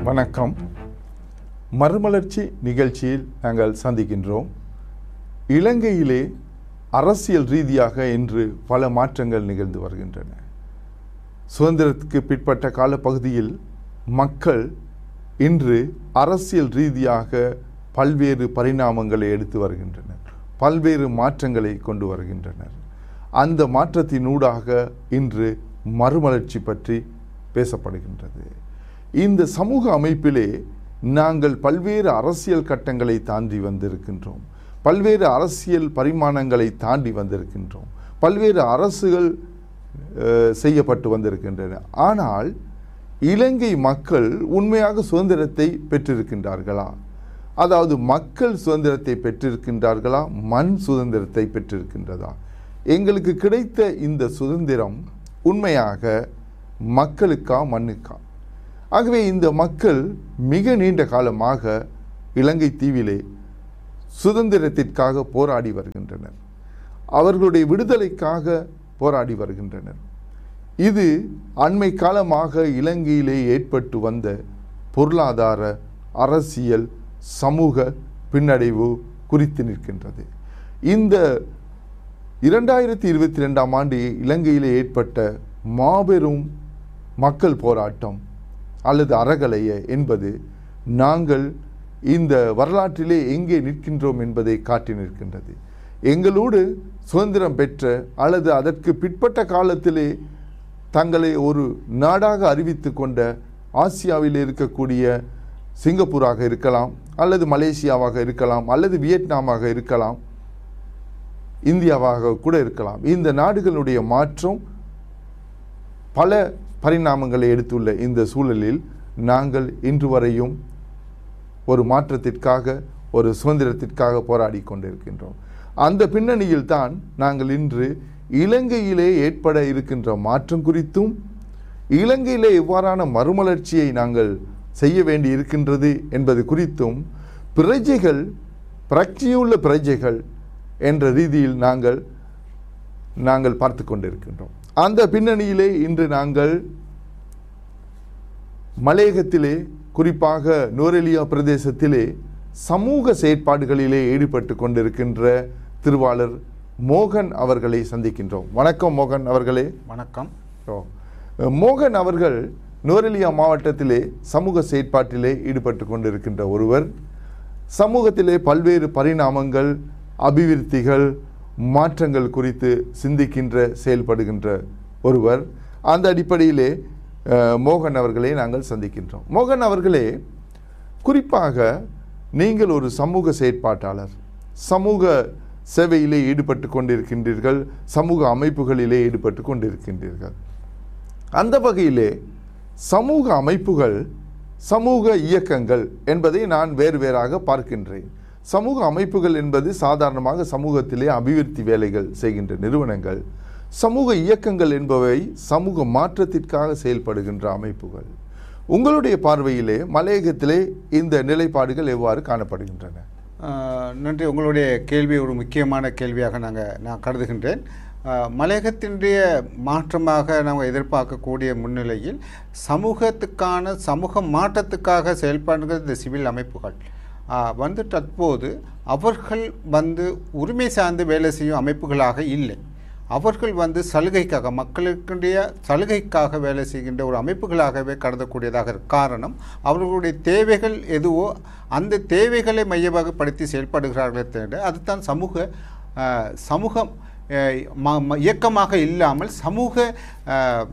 வணக்கம் மறுமலர்ச்சி நிகழ்ச்சியில் நாங்கள் சந்திக்கின்றோம் இலங்கையிலே அரசியல் ரீதியாக இன்று பல மாற்றங்கள் நிகழ்ந்து வருகின்றன சுதந்திரத்துக்கு பிற்பட்ட காலப்பகுதியில் மக்கள் இன்று அரசியல் ரீதியாக பல்வேறு பரிணாமங்களை எடுத்து வருகின்றனர் பல்வேறு மாற்றங்களை கொண்டு வருகின்றனர் அந்த மாற்றத்தினூடாக இன்று மறுமலர்ச்சி பற்றி பேசப்படுகின்றது இந்த சமூக அமைப்பிலே நாங்கள் பல்வேறு அரசியல் கட்டங்களை தாண்டி வந்திருக்கின்றோம் பல்வேறு அரசியல் பரிமாணங்களை தாண்டி வந்திருக்கின்றோம் பல்வேறு அரசுகள் அஹ், செய்யப்பட்டு வந்திருக்கின்றன ஆனால் இலங்கை மக்கள் உண்மையாக சுதந்திரத்தை பெற்றிருக்கின்றார்களா அதாவது மக்கள் சுதந்திரத்தை பெற்றிருக்கின்றார்களா மண் சுதந்திரத்தை பெற்றிருக்கின்றதா எங்களுக்கு கிடைத்த இந்த சுதந்திரம் உண்மையாக மக்களுக்கா மண்ணுக்கா ஆகவே இந்த மக்கள் மிக நீண்ட காலமாக இலங்கை தீவிலே சுதந்திரத்திற்காக போராடி வருகின்றனர் அவர்களுடைய விடுதலைக்காக போராடி வருகின்றனர் இது அண்மை காலமாக இலங்கையிலே ஏற்பட்டு வந்த பொருளாதார அரசியல் சமூக பின்னடைவு குறித்து நிற்கின்றது இந்த இரண்டாயிரத்தி இருபத்தி ரெண்டாம் ஆண்டு இலங்கையிலே ஏற்பட்ட மாபெரும் மக்கள் போராட்டம் அல்லது அறகலைய என்பது நாங்கள் இந்த வரலாற்றிலே எங்கே நிற்கின்றோம் என்பதை காட்டி நிற்கின்றது எங்களோடு சுதந்திரம் பெற்ற அல்லது அதற்கு பிற்பட்ட காலத்திலே தங்களை ஒரு நாடாக அறிவித்து கொண்ட ஆசியாவில் இருக்கக்கூடிய சிங்கப்பூராக இருக்கலாம் அல்லது மலேசியாவாக இருக்கலாம் அல்லது வியட்நாமாக இருக்கலாம் இந்தியாவாக கூட இருக்கலாம் இந்த நாடுகளுடைய மாற்றம் பல பரிணாமங்களை எடுத்துள்ள இந்த சூழலில் நாங்கள் இன்று வரையும் ஒரு மாற்றத்திற்காக ஒரு சுதந்திரத்திற்காக போராடி கொண்டிருக்கின்றோம் அந்த பின்னணியில் தான் நாங்கள் இன்று இலங்கையிலே ஏற்பட இருக்கின்ற மாற்றம் குறித்தும் இலங்கையிலே எவ்வாறான மறுமலர்ச்சியை நாங்கள் செய்ய வேண்டி இருக்கின்றது என்பது குறித்தும் பிரஜைகள் பிரக்தியுள்ள பிரஜைகள் என்ற ரீதியில் நாங்கள் நாங்கள் பார்த்து கொண்டிருக்கின்றோம் அந்த பின்னணியிலே இன்று நாங்கள் மலையகத்திலே குறிப்பாக நோரெலியா பிரதேசத்திலே சமூக செயற்பாடுகளிலே ஈடுபட்டு கொண்டிருக்கின்ற திருவாளர் மோகன் அவர்களை சந்திக்கின்றோம் வணக்கம் மோகன் அவர்களே வணக்கம் ஓ. மோகன் அவர்கள் நோரெலியா மாவட்டத்திலே சமூக செயற்பாட்டிலே ஈடுபட்டு கொண்டிருக்கின்ற ஒருவர் சமூகத்திலே பல்வேறு பரிணாமங்கள் அபிவிருத்திகள் மாற்றங்கள் குறித்து சிந்திக்கின்ற செயல்படுகின்ற ஒருவர் அந்த அடிப்படையிலே அஹ், மோகன் அவர்களை நாங்கள் சந்திக்கின்றோம் மோகன் அவர்களே குறிப்பாக நீங்கள் ஒரு சமூக செயற்பாட்டாளர் சமூக சேவையிலே ஈடுபட்டு கொண்டிருக்கின்றீர்கள் சமூக அமைப்புகளிலே ஈடுபட்டு கொண்டிருக்கின்றீர்கள் அந்த வகையிலே சமூக அமைப்புகள் சமூக இயக்கங்கள் என்பதை நான் வேறு வேறாக பார்க்கின்றேன் சமூக அமைப்புகள் என்பது சாதாரணமாக சமூகத்திலே அபிவிருத்தி வேலைகள் செய்கின்ற நிறுவனங்கள் சமூக இயக்கங்கள் என்பவை சமூக மாற்றத்திற்காக செயல்படுகின்ற அமைப்புகள் உங்களுடைய பார்வையிலே மலையகத்திலே இந்த நிலைப்பாடுகள் எவ்வாறு காணப்படுகின்றன அஹ், நன்றி உங்களுடைய கேள்வி ஒரு முக்கியமான கேள்வியாக நாங்கள் நான் கருதுகின்றேன் அஹ், மலையகத்தினுடைய மாற்றமாக நாங்கள் எதிர்பார்க்கக்கூடிய முன்னிலையில் சமூகத்துக்கான சமூக மாற்றத்துக்காக செயல்படுகிற இந்த சிவில் அமைப்புகள் அஹ், வந்து தற்போது அவர்கள் வந்து உரிமை சார்ந்து வேலை செய்யும் அமைப்புகளாக இல்லை அவர்கள் வந்து சலுகைக்காக மக்களுக்குடைய சலுகைக்காக வேலை செய்கின்ற ஒரு அமைப்புகளாகவே கருதக்கூடியதாக இருக்கு. காரணம் அவர்களுடைய தேவைகள் எதுவோ அந்த தேவைகளை மையமாகப்படுத்தி செயல்படுகிறார்களே தவிர அதுதான் சமூக அஹ், சமூகம் அஹ், ம- ம- இயக்கமாக இல்லாமல் சமூக அஹ்,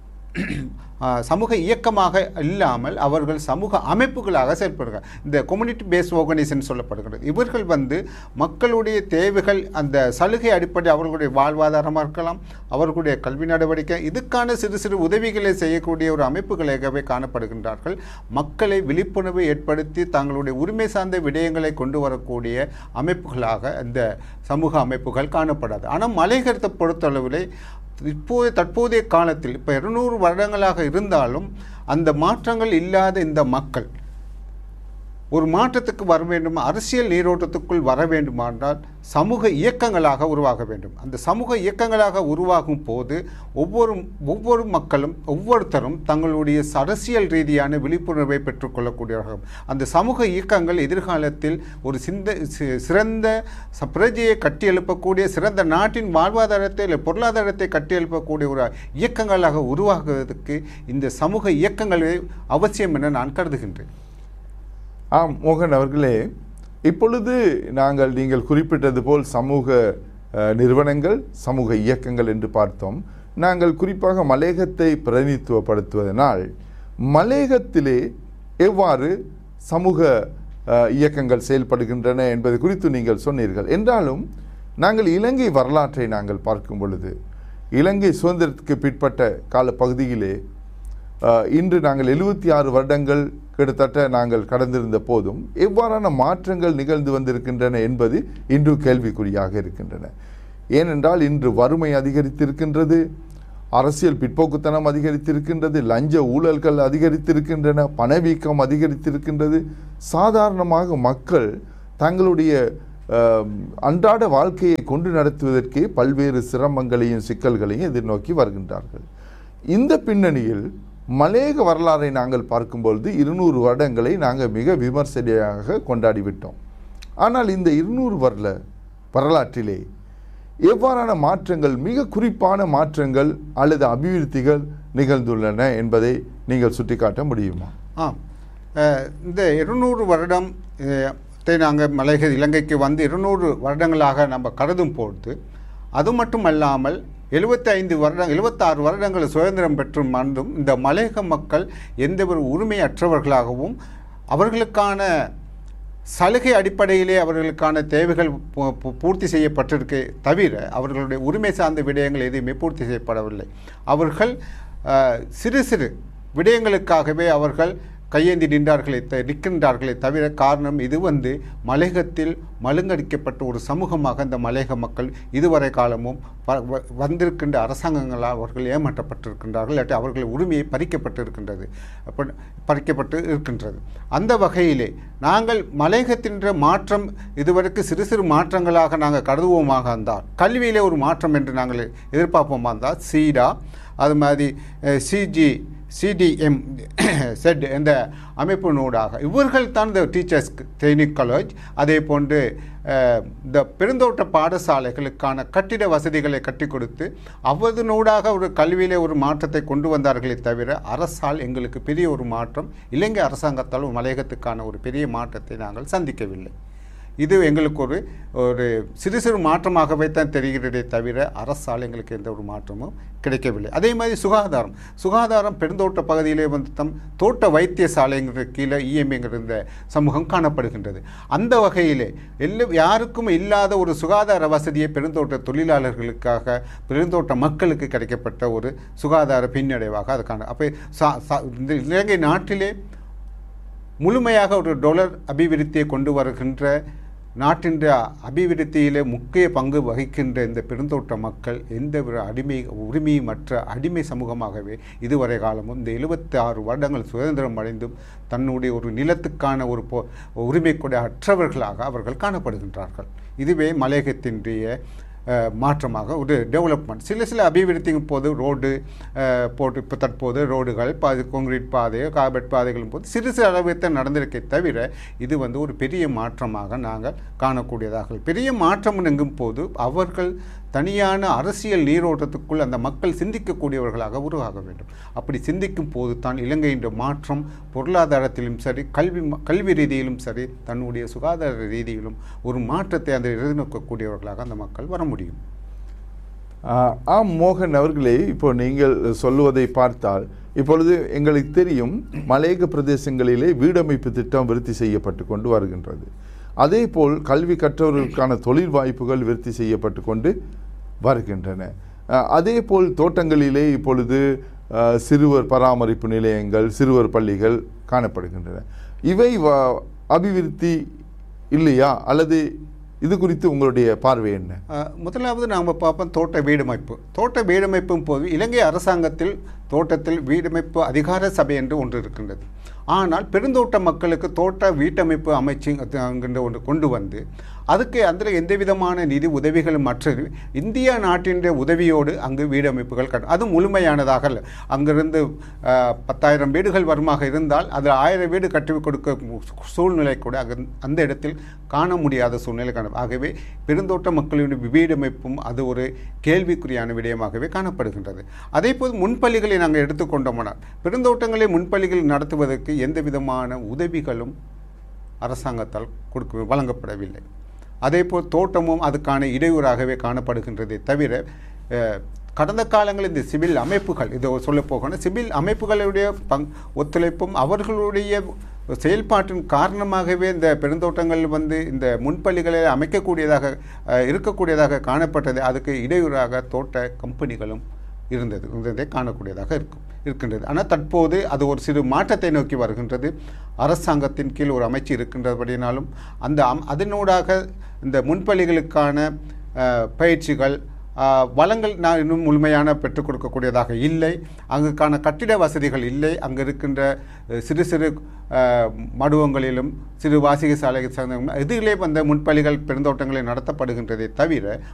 ஆஹ் சமூக இயக்கமாக இல்லாமல் அவர்கள் சமூக அமைப்புகளாக செயல்படுகிறார் இந்த கம்யூனிட்டி பேஸ் ஆர்கனைசேஷன் சொல்லப்படுகிறது இவர்கள் வந்து மக்களுடைய தேவைகள் அந்த சலுகை அடிப்படை அவர்களுடைய வாழ்வாதாரமாக இருக்கலாம் அவர்களுடைய கல்வி நடவடிக்கை இதுக்கான சிறு சிறு உதவிகளை செய்யக்கூடிய ஒரு அமைப்புகளாகவே காணப்படுகின்றார்கள் மக்களை விழிப்புணர்வை ஏற்படுத்தி தங்களுடைய உரிமை சார்ந்த விடயங்களை கொண்டு வரக்கூடிய அமைப்புகளாக இந்த சமூக அமைப்புகள் காணப்படாது ஆனால் மலைகரத்தை பொறுத்தளவிலே இப்போது தற்போதைய காலத்தில் இப்போ இருநூறு வருடங்களாக இருந்தாலும் அந்த மாற்றங்கள் இல்லாத இந்த மக்கள் ஒரு மாற்றத்துக்கு வர வேண்டும் அரசியல் நீரோட்டத்துக்குள் வர வேண்டுமானால் சமூக இயக்கங்களாக உருவாக வேண்டும் அந்த சமூக இயக்கங்களாக உருவாகும் போது ஒவ்வொரு ஒவ்வொரு மக்களும் ஒவ்வொருத்தரும் தங்களுடைய அரசியல் ரீதியான விழிப்புணர்வை பெற்றுக்கொள்ளக்கூடியவர்கள் அந்த சமூக இயக்கங்கள் எதிர்காலத்தில் ஒரு சிந்த சி- சிறந்த ச- பிரஜையை கட்டியெழுப்பக்கூடிய சிறந்த நாட்டின் வாழ்வாதாரத்தை இல்லை பொருளாதாரத்தை கட்டியெழுப்பக்கூடிய ஒரு இயக்கங்களாக உருவாகுவதற்கு இந்த சமூக இயக்கங்களே அவசியம் என நான் கருதுகின்றேன் ஆம் மோகன் அவர்களே இப்பொழுது நாங்கள் நீங்கள் குறிப்பிட்டது போல் சமூக அஹ், நிறுவனங்கள் சமூக இயக்கங்கள் என்று பார்த்தோம் நாங்கள் குறிப்பாக மலேகத்தை பிரதிநிதித்துவப்படுத்துவதனால் மலேகத்திலே எவ்வாறு சமூக அஹ், இயக்கங்கள் செயல்படுகின்றன என்பது குறித்து நீங்கள் சொன்னீர்கள் என்றாலும் நாங்கள் இலங்கை வரலாற்றை நாங்கள் பார்க்கும் பொழுது இலங்கை சுதந்திரத்துக்கு பிற்பட்ட காலப்பகுதியிலே அஹ், இன்று நாங்கள் எழுபத்தி ஆறு வருடங்கள் கிட்டத்தட்ட நாங்கள் கடந்திருந்த போதும் எவ்வாறான மாற்றங்கள் நிகழ்ந்து வந்திருக்கின்றன என்பது இன்று கேள்விக்குறியாக இருக்கின்றன ஏனென்றால் இன்று வறுமை அதிகரித்திருக்கின்றது அரசியல் பிற்போக்குத்தனம் அதிகரித்திருக்கின்றது லஞ்ச ஊழல்கள் அதிகரித்திருக்கின்றன பணவீக்கம் அதிகரித்திருக்கின்றது சாதாரணமாக மக்கள் தங்களுடைய அஹ், அன்றாட வாழ்க்கையை கொண்டு நடத்துவதற்கே பல்வேறு சிரமங்களையும் சிக்கல்களையும் எதிர்நோக்கி வருகின்றார்கள் இந்த பின்னணியில் மலேக வரலாறை நாங்கள் பார்க்கும்பொழுது இருநூறு வருடங்களை நாங்கள் மிக விமர்சனையாக கொண்டாடிவிட்டோம் ஆனால் இந்த இருநூறு வருட வரலாற்றிலே எவ்வாறான மாற்றங்கள் மிக குறிப்பான மாற்றங்கள் அல்லது அபிவிருத்திகள் நிகழ்ந்துள்ளன என்பதை நீங்கள் சுட்டிக்காட்ட முடியுமா ஆம் அஹ், இந்த இருநூறு வருடம் அஹ், த்தை நாங்கள் மலைக இலங்கைக்கு வந்து இருநூறு வருடங்களாக நம்ம கருதும் பொழுது அது மட்டுமல்லாமல் எழுபத்தைந்து வருடம் எழுபத்தாறு வருடங்கள் சுதந்திரம் பெற்று மறந்தும் இந்த மலையக மக்கள் எந்த ஒரு உரிமையற்றவர்களாகவும் அவர்களுக்கான சலுகை அடிப்படையிலே அவர்களுக்கான தேவைகள் பூ- பூ- பூர்த்தி செய்யப்பட்டிருக்கே தவிர அவர்களுடைய உரிமை சார்ந்த விடயங்கள் எதுவுமே பூர்த்தி செய்யப்படவில்லை அவர்கள் அஹ், சிறு சிறு விடயங்களுக்காகவே அவர்கள் கையேந்தி நின்றார்களே த நிற்கின்றார்களே தவிர காரணம் இது வந்து மலையகத்தில் மழுங்கடிக்கப்பட்ட ஒரு சமூகமாக இந்த மலையக மக்கள் இதுவரை காலமும் வ- வ- வந்திருக்கின்ற அரசாங்கங்களால் அவர்கள் ஏமாற்றப்பட்டிருக்கின்றார்கள் இல்லாட்டி அவர்கள் உரிமையை பறிக்கப்பட்டிருக்கின்றது அப்ப- பறிக்கப்பட்டு இருக்கின்றது அந்த வகையிலே நாங்கள் மலையகத்தின்ற மாற்றம் இதுவரைக்கு சிறு சிறு மாற்றங்களாக நாங்கள் கருதுவோமாக இருந்தால் கல்வியிலே ஒரு மாற்றம் என்று நாங்கள் எதிர்பார்ப்போமா இருந்தால் சீடா அது மாதிரி சிஜி சிடிஎம் செட் என்ற அமைப்பினூடாக இவர்கள் தான் இந்த டீச்சர்ஸ் ட்ரைனிங் காலேஜ் அதே போன்று அஹ், இந்த பெருந்தோட்ட பாடசாலைகளுக்கான கட்டிட வசதிகளை கட்டி கொடுத்து அவதனூடாக ஒரு கல்வியிலே ஒரு மாற்றத்தை கொண்டு வந்தார்களே தவிர அரசால் எங்களுக்கு பெரிய ஒரு மாற்றம் இலங்கை அரசாங்கத்தால் ஒரு மலையகத்துக்கான ஒரு பெரிய மாற்றத்தை நாங்கள் சந்திக்கவில்லை இது எங்களுக்கு ஒரு ஒரு சிறு சிறு மாற்றமாகவே தான் தெரிகிறதே தவிர அரசால் எங்களுக்கு எந்த ஒரு மாற்றமும் கிடைக்கவில்லை அதே மாதிரி சுகாதாரம் சுகாதாரம் பெருந்தோட்ட பகுதியிலே வந்து தம் தோட்ட வைத்தியசாலைங்கிற கீழே இஎம்ஐங்கிற இந்த சமூகம் காணப்படுகின்றது அந்த வகையிலே எல்லா யாருக்கும் இல்லாத ஒரு சுகாதார வசதியை பெருந்தோட்ட தொழிலாளர்களுக்காக பெருந்தோட்ட மக்களுக்கு கிடைக்கப்பட்ட ஒரு சுகாதார பின்னடைவாக அது காண அப்போ சா சா- இந்த இலங்கை நாட்டிலே முழுமையாக ஒரு டொலர் அபிவிருத்தியை கொண்டு வருகின்ற நாட்டின் அபிவிருத்தியிலே முக்கிய பங்கு வகிக்கின்ற இந்த பெருந்தோட்ட மக்கள் எந்த ஒரு அடிமை உரிமையமற்ற அடிமை சமூகமாகவே இதுவரை காலமும் இந்த எழுபத்தி ஆறு வருடங்கள் சுதந்திரம் அடைந்தும் தன்னுடைய ஒரு நிலத்துக்கான ஒரு பொ உரிமை கூட அற்றவர்களாக அவர்கள் காணப்படுகின்றார்கள் இதுவே மலையகத்தினுடைய அஹ், மாற்றமாக ஒரு டெவலப்மெண்ட் சில சில அபிவிருத்திக்கும் போது ரோடு அஹ், போட்டு இப்போ தற்போது ரோடுகள் பாதி கான்கிரீட் பாதை கார்பெட் பாதைகளும் போது சிறு சிறு அளவுக்கு நடந்திருக்கே தவிர இது வந்து ஒரு பெரிய மாற்றமாக நாங்கள் காணக்கூடியதாக பெரிய மாற்றம் எங்கும் போது அவர்கள் தனியான அரசியல் நீரோட்டத்துக்குள் அந்த மக்கள் சிந்திக்கக்கூடியவர்களாக உருவாக வேண்டும் அப்படி சிந்திக்கும் போது தான் இலங்கையின் மாற்றம் பொருளாதாரத்திலும் சரி கல்வி ம- கல்வி ரீதியிலும் சரி தன்னுடைய சுகாதார ரீதியிலும் ஒரு மாற்றத்தை அந்த எதிர்நோக்கக்கூடியவர்களாக அந்த மக்கள் வர முடியும் ஆஹ், ஆம் மோகன் அவர்களே இப்போ நீங்கள் சொல்லுவதை பார்த்தால் இப்பொழுது எங்களுக்கு தெரியும் மலையக பிரதேசங்களிலே வீடமைப்பு திட்டம் விருத்தி செய்யப்பட்டு கொண்டு வருகின்றது அதேபோல் கல்வி கற்றவர்களுக்கான தொழில் வாய்ப்புகள் விருத்தி செய்யப்பட்டு கொண்டு வருகின்றன ஆஹ், அதேபோல் தோட்டங்களிலே இப்பொழுது ஆஹ், சிறுவர் பராமரிப்பு நிலையங்கள் சிறுவர் பள்ளிகள் காணப்படுகின்றன இவை வ- அபிவிருத்தி இல்லையா அல்லது இது குறித்து உங்களுடைய பார்வை என்ன அஹ், முதலாவது நாம் பார்ப்போம் தோட்ட வீடமைப்பு தோட்ட வீடமைப்பும் போது இலங்கை அரசாங்கத்தில் தோட்டத்தில் வீடமைப்பு அதிகார சபை என்று ஒன்று இருக்கின்றது ஆனால் பெருந்தோட்ட மக்களுக்கு தோட்ட வீட்டமைப்பு அமைச்சு என்கின்ற ஒன்று கொண்டு வந்து அதுக்கு அதில் எந்த விதமான நிதி உதவிகளும் மற்றது இந்திய நாட்டின் உதவியோடு அங்கு வீடமைப்புகள் கட்ட அது முழுமையானதாக அல்ல அங்கிருந்து அஹ், பத்தாயிரம் வீடுகள் வருமாக இருந்தால் அது ஆயிரம் வீடு கட்டி கொடுக்க சூழ்நிலை கூட அங்கு அந்த இடத்தில் காண முடியாத சூழ்நிலை காண ஆகவே பெருந்தோட்ட மக்களுடைய வீடமைப்பும் அது ஒரு கேள்விக்குறியான விடயமாகவே காணப்படுகின்றது அதே போல் முன்பள்ளிகளை நாங்கள் எடுத்துக்கொண்டோமானால் பெருந்தோட்டங்களை முன்பள்ளிகள் நடத்துவதற்கு எந்த விதமான உதவிகளும் அரசாங்கத்தால் கொடுக்க வழங்கப்படவில்லை அதேபோல் தோட்டமும் அதுக்கான இடையூறாகவே காணப்படுகின்றதே தவிர அஹ், கடந்த காலங்களில் இந்த சிவில் அமைப்புகள் இது சொல்ல போகணும் சிவில் அமைப்புகளுடைய பங் ஒத்துழைப்பும் அவர்களுடைய செயல்பாட்டின் காரணமாகவே இந்த பெருந்தோட்டங்கள் வந்து இந்த முன்பள்ளிகளை அமைக்கக்கூடியதாக அஹ், இருக்கக்கூடியதாக காணப்பட்டது அதுக்கு இடையூறாக தோட்ட கம்பெனிகளும் இருந்தது இருந்ததை காணக்கூடியதாக இருக்கும் இருக்கின்றது ஆனால் தற்போது அது ஒரு சிறு மாற்றத்தை நோக்கி வருகின்றது அரசாங்கத்தின் கீழ் ஒரு அமைச்சு இருக்கின்றபடினாலும் அந்த அம் அதனூடாக இந்த முன்பள்ளிகளுக்கான அஹ், பயிற்சிகள் அஹ், வளங்கள் நான் இன்னும் முழுமையான பெற்றுக் கொடுக்கக்கூடியதாக இல்லை அங்குக்கான கட்டிட வசதிகள் இல்லை அங்கு இருக்கின்ற அஹ், சிறு சிறு அஹ், மடுவங்களிலும் சிறு வாசிக சாலை சார்ந்த இதிலே வந்த முன்பள்ளிகள் பெருந்தோட்டங்களை நடத்தப்படுகின்றதை தவிர